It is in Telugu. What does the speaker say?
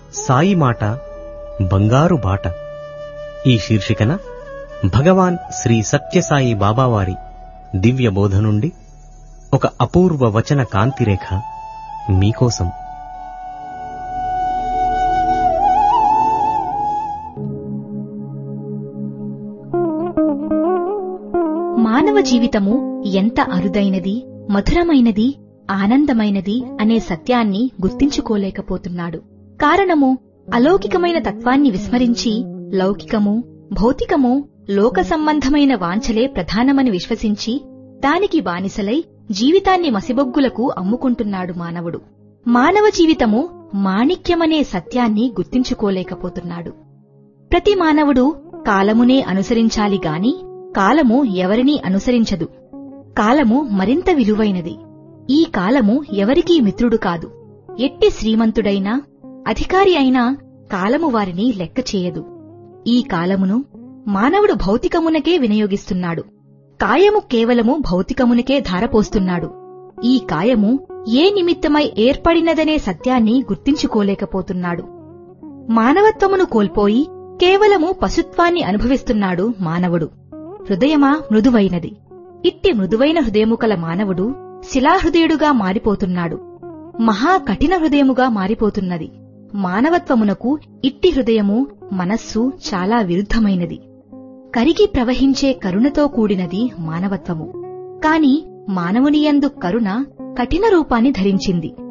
సాయి మాట బంగారు బాట ఈ శీర్షికన భగవాన్ శ్రీ సత్యసాయి బాబావారి దివ్య బోధ నుండి ఒక అపూర్వ వచన కాంతిరేఖ మీకోసం మానవ జీవితము ఎంత అరుదైనది మధురమైనది ఆనందమైనది అనే సత్యాన్ని గుర్తించుకోలేకపోతున్నాడు కారణము అలౌకికమైన తత్వాన్ని విస్మరించి లౌకికము భౌతికము లోక సంబంధమైన వాంఛలే ప్రధానమని విశ్వసించి దానికి బానిసలై జీవితాన్ని మసిబొగ్గులకు అమ్ముకుంటున్నాడు మానవుడు మానవ జీవితము మాణిక్యమనే సత్యాన్ని గుర్తించుకోలేకపోతున్నాడు ప్రతి మానవుడు కాలమునే అనుసరించాలి గాని కాలము ఎవరినీ అనుసరించదు కాలము మరింత విలువైనది ఈ కాలము ఎవరికీ మిత్రుడు కాదు ఎట్టి శ్రీమంతుడైనా అధికారి అయినా కాలము వారిని లెక్క చేయదు ఈ కాలమును మానవుడు భౌతికమునకే వినియోగిస్తున్నాడు కాయము కేవలము భౌతికమునకే ధారపోస్తున్నాడు ఈ కాయము ఏ నిమిత్తమై ఏర్పడినదనే సత్యాన్ని గుర్తించుకోలేకపోతున్నాడు మానవత్వమును కోల్పోయి కేవలము పశుత్వాన్ని అనుభవిస్తున్నాడు మానవుడు హృదయమా మృదువైనది ఇట్టి మృదువైన హృదయము కల మానవుడు శిలాహృదయుడుగా మారిపోతున్నాడు మహా కఠిన హృదయముగా మారిపోతున్నది మానవత్వమునకు ఇట్టి హృదయము మనస్సు చాలా విరుద్ధమైనది కరిగి ప్రవహించే కరుణతో కూడినది మానవత్వము కాని మానవునియందు కరుణ కఠిన రూపాన్ని ధరించింది